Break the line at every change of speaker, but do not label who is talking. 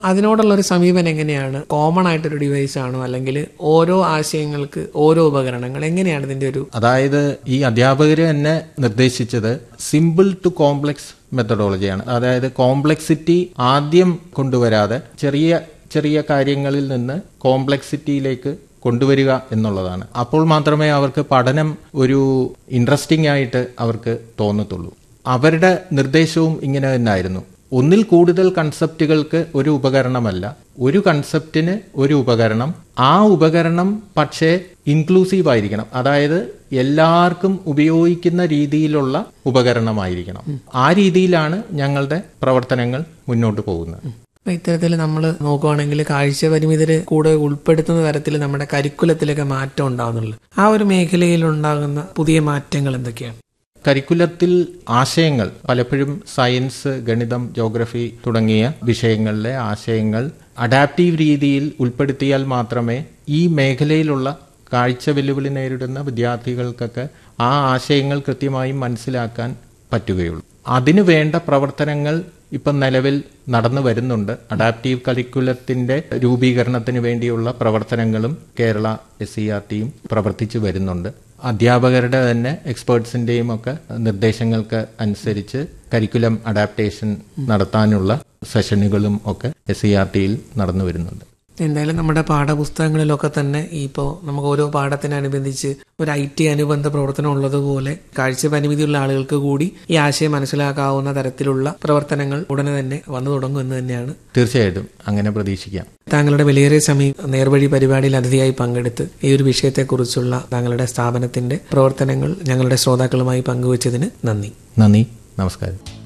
അതിനോടുള്ള ഒരു സമീപനം എങ്ങനെയാണ് കോമൺ ആയിട്ടൊരു ഡിവൈസ് ആണോ അല്ലെങ്കിൽ ഓരോ ആശയങ്ങൾക്ക് ഓരോ ഉപകരണങ്ങൾ എങ്ങനെയാണ് ഇതിന്റെ ഒരു
അതായത് ഈ അധ്യാപകർ തന്നെ നിർദ്ദേശിച്ചത് സിമ്പിൾ ടു കോംപ്ലക്സ് മെത്തഡോളജിയാണ് അതായത് കോംപ്ലക്സിറ്റി ആദ്യം കൊണ്ടുവരാതെ ചെറിയ ചെറിയ കാര്യങ്ങളിൽ നിന്ന് കോംപ്ലക്സിറ്റിയിലേക്ക് കൊണ്ടുവരിക എന്നുള്ളതാണ് അപ്പോൾ മാത്രമേ അവർക്ക് പഠനം ഒരു ഇൻട്രസ്റ്റിംഗ് ആയിട്ട് അവർക്ക് തോന്നത്തുള്ളൂ അവരുടെ നിർദ്ദേശവും ഇങ്ങനെ തന്നെയായിരുന്നു ഒന്നിൽ കൂടുതൽ കൺസെപ്റ്റുകൾക്ക് ഒരു ഉപകരണമല്ല ഒരു കൺസെപ്റ്റിന് ഒരു ഉപകരണം ആ ഉപകരണം പക്ഷേ ഇൻക്ലൂസീവ് ആയിരിക്കണം അതായത് എല്ലാവർക്കും ഉപയോഗിക്കുന്ന രീതിയിലുള്ള ഉപകരണമായിരിക്കണം ആ രീതിയിലാണ് ഞങ്ങളുടെ പ്രവർത്തനങ്ങൾ മുന്നോട്ട് പോകുന്നത്
അപ്പൊ ഇത്തരത്തിൽ നമ്മൾ നോക്കുവാണെങ്കിൽ കാഴ്ച പരിമിതര് കൂടെ ഉൾപ്പെടുത്തുന്ന തരത്തിൽ നമ്മുടെ കരിക്കുലത്തിലൊക്കെ മാറ്റം ഉണ്ടാകുന്നുള്ളു ആ ഒരു മേഖലയിൽ ഉണ്ടാകുന്ന പുതിയ മാറ്റങ്ങൾ എന്തൊക്കെയാണ്
കരിക്കുലത്തിൽ ആശയങ്ങൾ പലപ്പോഴും സയൻസ് ഗണിതം ജോഗ്രഫി തുടങ്ങിയ വിഷയങ്ങളിലെ ആശയങ്ങൾ അഡാപ്റ്റീവ് രീതിയിൽ ഉൾപ്പെടുത്തിയാൽ മാത്രമേ ഈ മേഖലയിലുള്ള കാഴ്ച വെല്ലുവിളി നേരിടുന്ന വിദ്യാർത്ഥികൾക്കൊക്കെ ആ ആശയങ്ങൾ കൃത്യമായും മനസ്സിലാക്കാൻ പറ്റുകയുള്ളൂ അതിനു വേണ്ട പ്രവർത്തനങ്ങൾ ഇപ്പം നിലവിൽ നടന്നു വരുന്നുണ്ട് അഡാപ്റ്റീവ് കരിക്കുലത്തിന്റെ രൂപീകരണത്തിന് വേണ്ടിയുള്ള പ്രവർത്തനങ്ങളും കേരള എസ് സി ആർ ടിയും പ്രവർത്തിച്ചു വരുന്നുണ്ട് അധ്യാപകരുടെ തന്നെ എക്സ്പേർട്സിന്റെയും ഒക്കെ നിർദ്ദേശങ്ങൾക്ക് അനുസരിച്ച് കരിക്കുലം അഡാപ്റ്റേഷൻ നടത്താനുള്ള സെഷനുകളും ഒക്കെ എസ് സി ആർ ടിയിൽ നടന്നു വരുന്നുണ്ട്
എന്തായാലും നമ്മുടെ പാഠപുസ്തകങ്ങളിലൊക്കെ തന്നെ ഇപ്പോൾ നമുക്ക് ഓരോ പാഠത്തിനനുബന്ധിച്ച് ഒരു ഐ ടി അനുബന്ധ പ്രവർത്തനം ഉള്ളതുപോലെ കാഴ്ച പരിമിതിയുള്ള ആളുകൾക്ക് കൂടി ഈ ആശയം മനസ്സിലാക്കാവുന്ന തരത്തിലുള്ള പ്രവർത്തനങ്ങൾ ഉടനെ തന്നെ വന്നു തുടങ്ങും എന്ന് തന്നെയാണ്
തീർച്ചയായിട്ടും അങ്ങനെ പ്രതീക്ഷിക്കാം
താങ്കളുടെ വിലയേറിയ സമയം നേർവഴി പരിപാടിയിൽ അതിഥിയായി പങ്കെടുത്ത് ഈ ഒരു വിഷയത്തെക്കുറിച്ചുള്ള താങ്കളുടെ സ്ഥാപനത്തിന്റെ പ്രവർത്തനങ്ങൾ ഞങ്ങളുടെ ശ്രോതാക്കളുമായി പങ്കുവച്ചതിന് നന്ദി
നന്ദി നമസ്കാരം